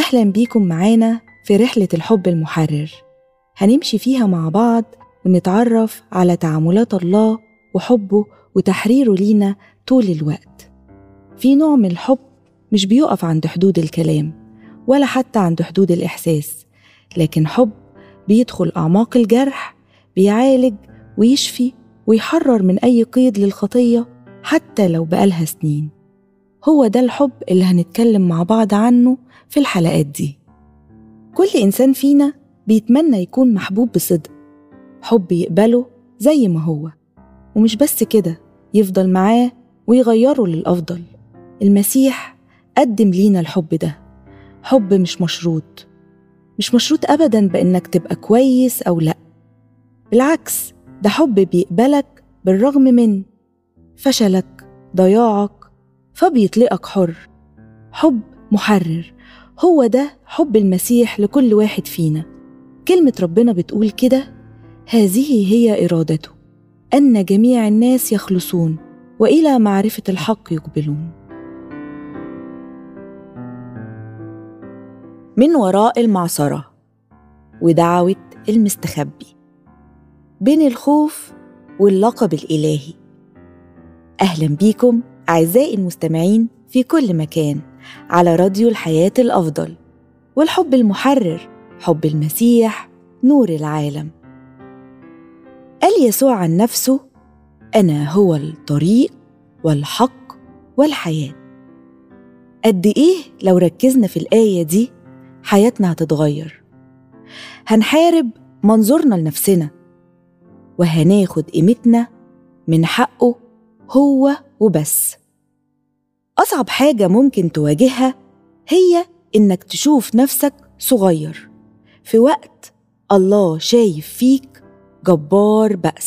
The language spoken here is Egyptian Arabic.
أهلا بيكم معانا في رحلة الحب المحرر هنمشي فيها مع بعض ونتعرف على تعاملات الله وحبه وتحريره لينا طول الوقت في نوع من الحب مش بيقف عند حدود الكلام ولا حتى عند حدود الإحساس لكن حب بيدخل أعماق الجرح بيعالج ويشفي ويحرر من أي قيد للخطية حتى لو بقالها سنين هو ده الحب اللي هنتكلم مع بعض عنه في الحلقات دي كل إنسان فينا بيتمنى يكون محبوب بصدق حب يقبله زي ما هو ومش بس كده يفضل معاه ويغيره للأفضل المسيح قدم لينا الحب ده حب مش مشروط مش مشروط أبدا بإنك تبقى كويس أو لأ بالعكس ده حب بيقبلك بالرغم من فشلك ضياعك فبيطلقك حر حب محرر هو ده حب المسيح لكل واحد فينا كلمة ربنا بتقول كده هذه هي إرادته أن جميع الناس يخلصون وإلى معرفة الحق يقبلون من وراء المعصرة ودعوة المستخبي بين الخوف واللقب الإلهي أهلا بيكم أعزائي المستمعين في كل مكان على راديو الحياة الأفضل والحب المحرر حب المسيح نور العالم قال يسوع عن نفسه أنا هو الطريق والحق والحياة قد إيه لو ركزنا في الآية دي حياتنا هتتغير هنحارب منظورنا لنفسنا وهناخد قيمتنا من حقه هو وبس أصعب حاجة ممكن تواجهها هي إنك تشوف نفسك صغير في وقت الله شايف فيك جبار بأس